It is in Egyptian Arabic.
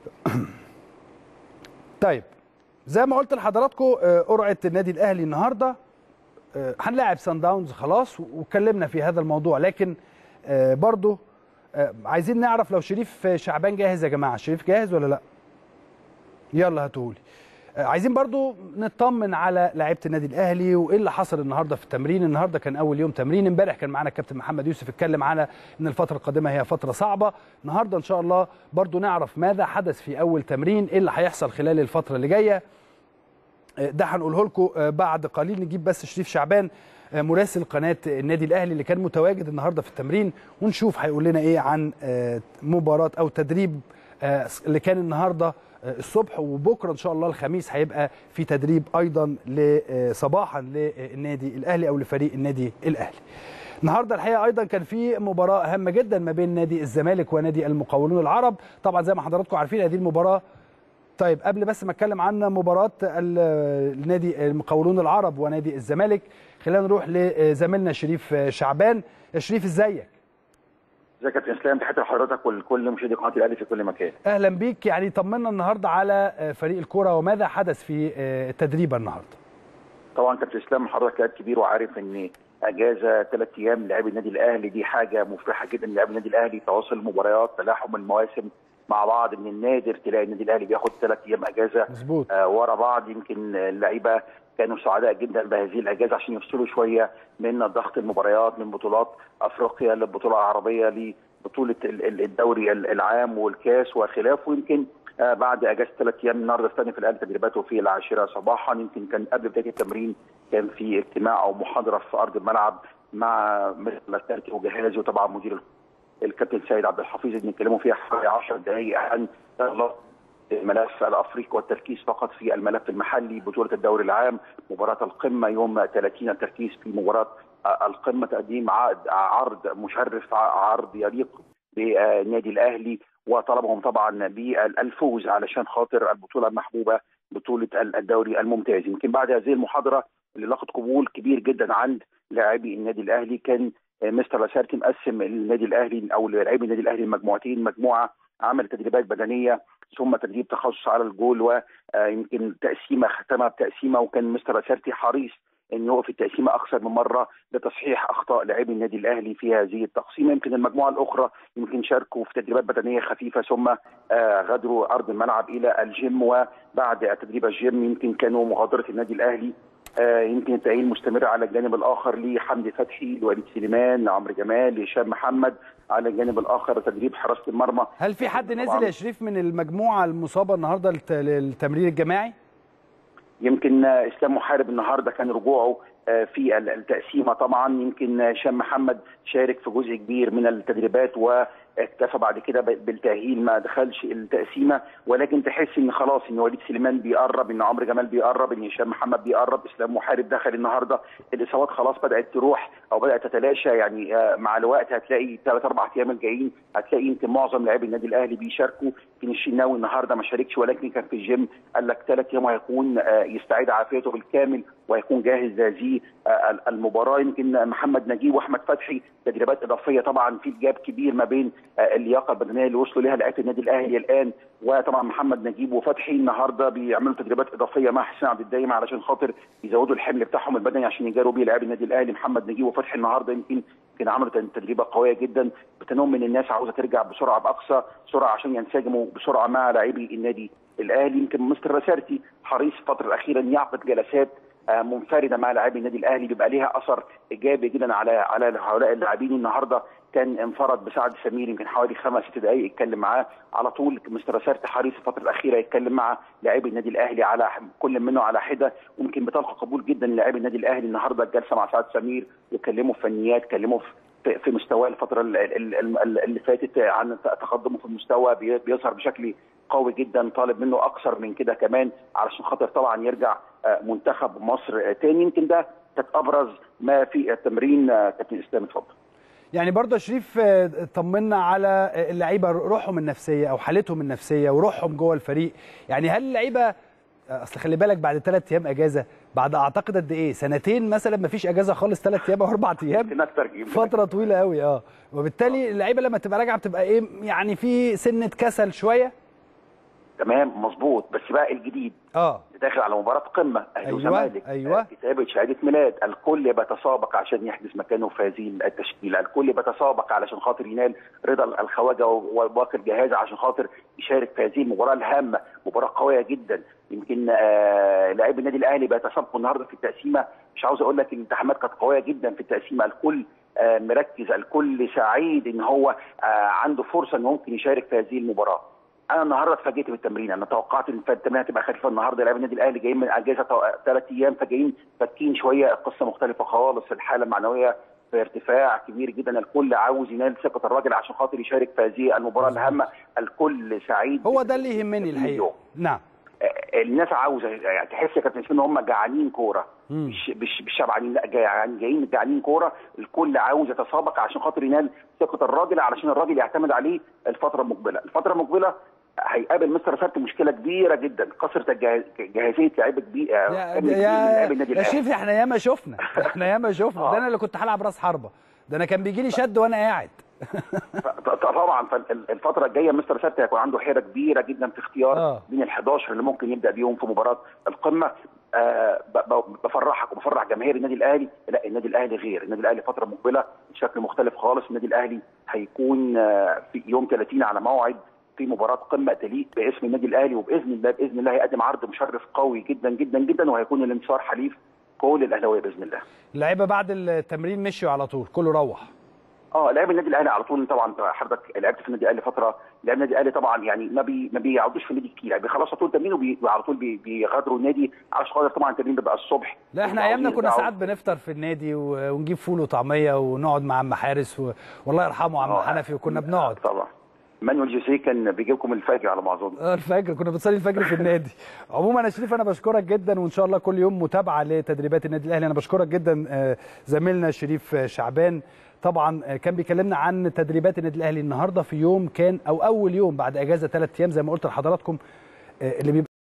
طيب زي ما قلت لحضراتكم آه، قرعه النادي الاهلي النهارده آه، هنلاعب سان داونز خلاص واتكلمنا في هذا الموضوع لكن آه، برضو آه، عايزين نعرف لو شريف شعبان جاهز يا جماعه شريف جاهز ولا لا يلا هاتولي آه، عايزين برضو نطمن على لعيبه النادي الاهلي وايه اللي حصل النهارده في التمرين النهارده كان اول يوم تمرين امبارح كان معانا الكابتن محمد يوسف اتكلم على ان الفتره القادمه هي فتره صعبه النهارده ان شاء الله برضو نعرف ماذا حدث في اول تمرين ايه اللي هيحصل خلال الفتره اللي جايه آه، ده هنقوله لكم آه، بعد قليل نجيب بس شريف شعبان آه، مراسل قناه النادي الاهلي اللي كان متواجد النهارده في التمرين ونشوف هيقول لنا ايه عن آه، مباراه او تدريب آه، اللي كان النهارده آه، الصبح وبكره ان شاء الله الخميس هيبقى في تدريب ايضا ل- آه، صباحا للنادي الاهلي او لفريق النادي الاهلي. النهارده الحقيقه ايضا كان في مباراه هامه جدا ما بين نادي الزمالك ونادي المقاولون العرب، طبعا زي ما حضراتكم عارفين هذه المباراه طيب قبل بس ما اتكلم عن مباراه ال- النادي المقاولون العرب ونادي الزمالك خلينا نروح لزميلنا شريف شعبان يا شريف ازيك ازيك يا كابتن اسلام تحياتي لحضرتك ولكل مشاهدي قناه الاهلي في كل مكان اهلا بيك يعني طمنا النهارده على فريق الكوره وماذا حدث في التدريب النهارده طبعا كابتن اسلام حضرتك لاعب كبير وعارف ان اجازه ثلاث ايام لاعبي النادي الاهلي دي حاجه مفرحه جدا للاعبي النادي الاهلي تواصل المباريات تلاحم المواسم مع بعض من النادر تلاقي النادي الاهلي بياخد ثلاث ايام اجازه مظبوط آه ورا بعض يمكن اللعيبه كانوا سعداء جدا بهذه الاجازه عشان يفصلوا شويه من ضغط المباريات من بطولات افريقيا للبطوله العربيه لبطوله ال- ال- الدوري ال- العام والكاس وخلافه ويمكن آه بعد اجازه ثلاث ايام النهارده استنف الان تدريباته في العاشره صباحا يمكن كان قبل بدايه التمرين كان في اجتماع او محاضره في ارض الملعب مع مثل التركي وجهازي وطبعا مدير الكابتن سيد عبد الحفيظ اللي بنتكلموا فيها حوالي 10 دقائق عن الملف الافريقي والتركيز فقط في الملف المحلي بطوله الدوري العام مباراه القمه يوم 30 التركيز في مباراه القمه تقديم عرض عرض مشرف عرض يليق بالنادي الاهلي وطلبهم طبعا بالفوز علشان خاطر البطوله المحبوبه بطوله الدوري الممتاز يمكن بعد هذه المحاضره اللي لقت قبول كبير جدا عند لاعبي النادي الاهلي كان مستر لاسارتي مقسم النادي الاهلي او لاعبي النادي الاهلي مجموعتين مجموعه عمل تدريبات بدنيه ثم تدريب تخصص على الجول ويمكن تقسيمه ختمها بتقسيمه وكان مستر لاسارتي حريص ان يوقف التقسيمه اكثر من مره لتصحيح اخطاء لاعبي النادي الاهلي في هذه التقسيمه يمكن المجموعه الاخرى يمكن شاركوا في تدريبات بدنيه خفيفه ثم غادروا ارض الملعب الى الجيم وبعد تدريب الجيم يمكن كانوا مغادره النادي الاهلي آه يمكن التأهيل مستمر على الجانب الآخر لحمدي فتحي لوليد سليمان لعمرو جمال لهشام محمد على الجانب الآخر تدريب حراسة المرمى هل في حد نزل يا شريف من المجموعة المصابة النهاردة للت- للتمرين الجماعي؟ يمكن آه، اسلام محارب النهارده كان رجوعه آه، في ال- التقسيمه طبعا يمكن هشام محمد شارك في جزء كبير من التدريبات واكتفى بعد كده ب- بالتاهيل ما دخلش التقسيمه ولكن تحس ان خلاص ان وليد سليمان بيقرب ان عمرو جمال بيقرب ان هشام محمد بيقرب اسلام محارب دخل النهارده الاصابات خلاص بدات تروح او بدات تتلاشى يعني آه، مع الوقت هتلاقي ثلاث اربع ايام الجايين هتلاقي يمكن معظم لاعبي النادي الاهلي بيشاركوا يمكن الشناوي النهارده ما شاركش ولكن كان في الجيم قال لك ثلاث ايام وهيكون آه، يستعيد عافيته بالكامل وهيكون جاهز لهذه آه، المباراه يمكن محمد نجيب واحمد فتحي تدريبات اضافيه طبعا في جاب كبير ما بين آه، اللياقه البدنيه اللي وصلوا لها لعيبه النادي الاهلي الان وطبعا محمد نجيب وفتحي النهارده بيعملوا تدريبات اضافيه مع حسين عبد الدايم علشان خاطر يزودوا الحمل بتاعهم البدني عشان يجاروا بيه لاعبي النادي الاهلي محمد نجيب وفتحي النهارده يمكن يمكن عملوا تدريبه قويه جدا بتنوم من الناس عاوزه ترجع بسرعه باقصى سرعه عشان ينسجموا بسرعه مع لاعبي النادي الاهلي يمكن مستر رسارتي حريص الفتره الاخيره ان يعقد جلسات آه، منفرده مع لاعبي النادي الاهلي بيبقى ليها اثر ايجابي جدا على على هؤلاء اللاعبين النهارده كان انفرد بسعد سمير يمكن حوالي خمس ست دقائق يتكلم معاه على طول مستر سارت حريص الفتره الاخيره يتكلم مع لاعبي النادي الاهلي على كل منه على حده ويمكن بتلقى قبول جدا لاعبي النادي الاهلي النهارده الجلسه مع سعد سمير وكلموا في فنيات كلموا في في مستواه الفتره ال- ال- ال- اللي فاتت عن تقدمه في المستوى بي- بيظهر بشكل قوي جدا طالب منه اكثر من كده كمان علشان خاطر طبعا يرجع آه، منتخب مصر آه، تاني يمكن ده كانت ابرز ما في التمرين آه، كابتن اسلام اتفضل يعني برضه يا شريف آه، طمنا على آه، اللعيبه روحهم النفسيه او حالتهم النفسيه وروحهم جوه الفريق يعني هل اللعيبه آه، اصل خلي بالك بعد ثلاث ايام اجازه بعد اعتقد قد ايه سنتين مثلا ما فيش اجازه خالص ثلاث ايام او اربع ايام يمكن اكتر يمكن فتره طويله قوي اه وبالتالي اللعيبه لما تبقى راجعه بتبقى ايه يعني في سنه كسل شويه تمام مظبوط بس بقى الجديد اه داخل على مباراه قمه اهلي أيوة، وزمالك أيوة. آه، كتابه شهاده ميلاد الكل بيتسابق عشان يحجز مكانه في هذه التشكيله الكل بيتسابق علشان خاطر ينال رضا الخواجه وباقر جهازه عشان خاطر يشارك في هذه المباراه الهامه مباراه قويه جدا يمكن آه لاعبي النادي الاهلي بيتسابقوا النهارده في التقسيمه مش عاوز اقول لك الالتحامات كانت قويه جدا في التقسيمه الكل آه مركز الكل سعيد ان هو آه عنده فرصه انه ممكن يشارك في هذه المباراه انا النهارده اتفاجئت بالتمرين انا توقعت ان التمرين هتبقى خفيفه النهارده لاعبي النادي الاهلي جايين من اجازه ثلاث ايام فجايين فاكين شويه القصه مختلفه خالص الحاله المعنويه في ارتفاع كبير جدا الكل عاوز ينال ثقه الراجل عشان خاطر يشارك في هذه المباراه الهامه الكل سعيد هو ده اللي يهمني الحقيقه اليوم. نعم آه، الناس عاوزه يعني تحس يا كابتن ان هم جعانين كوره مم. مش مش مش شبعانين لا جعان- جايين جعانين كوره الكل عاوز يتسابق عشان خاطر ينال ثقه الراجل علشان الراجل يعتمد عليه الفتره المقبله الفتره المقبله هيقابل مستر سبت مشكله كبيره جدا كثره الجه- جاهزيه لعيبه كبير يا, كم كبير من يا, لاعبي النادي يا الاهلي شيف احنا ياما شفنا احنا ياما شفنا آه. ده انا اللي كنت هلعب راس حربه ده انا كان بيجي لي شد وانا قاعد ف- ط- طبعا فالفتره الجايه مستر سبت هيكون عنده حيره كبيره جدا في اختيار آه. من ال 11 اللي ممكن يبدا بيهم في مباراه القمه آه ب- ب- بفرحك وبفرح جماهير النادي الاهلي لا النادي الاهلي غير النادي الاهلي فتره مقبله بشكل مختلف خالص النادي الاهلي هيكون آه في يوم 30 على موعد في مباراه قمه تليق باسم النادي الاهلي وباذن الله باذن الله هيقدم عرض مشرف قوي جدا جدا جدا وهيكون الانتصار حليف كل الاهلاويه باذن الله اللعيبه بعد التمرين مشوا على طول كله روح اه لاعب النادي الاهلي على طول طبعا حضرتك لعبت في النادي الاهلي فتره لاعب النادي الاهلي طبعا يعني ما بي ما بيقعدوش في النادي كتير يعني بيخلصوا طول التمرين وبي- وعلى طول بي- بيغادروا النادي عشان خاطر طبعا التمرين بيبقى الصبح لا احنا وعاوزين ايامنا كنا يرجعوا. ساعات بنفطر في النادي و- ونجيب فول وطعميه ونقعد مع عم حارس و... والله يرحمه عم آه، حنفي وكنا بنقعد طبعا مانويل جوزيه كان بيجي لكم الفجر على ما اظن اه الفجر كنا بنصلي الفجر في النادي عموما يا شريف انا بشكرك جدا وان شاء الله كل يوم متابعه لتدريبات النادي الاهلي انا بشكرك جدا آه، زميلنا شريف آه، شعبان طبعا آه، كان بيكلمنا عن تدريبات النادي الاهلي النهارده في يوم كان او اول يوم بعد اجازه ثلاث ايام زي ما قلت لحضراتكم آه، اللي بيبقى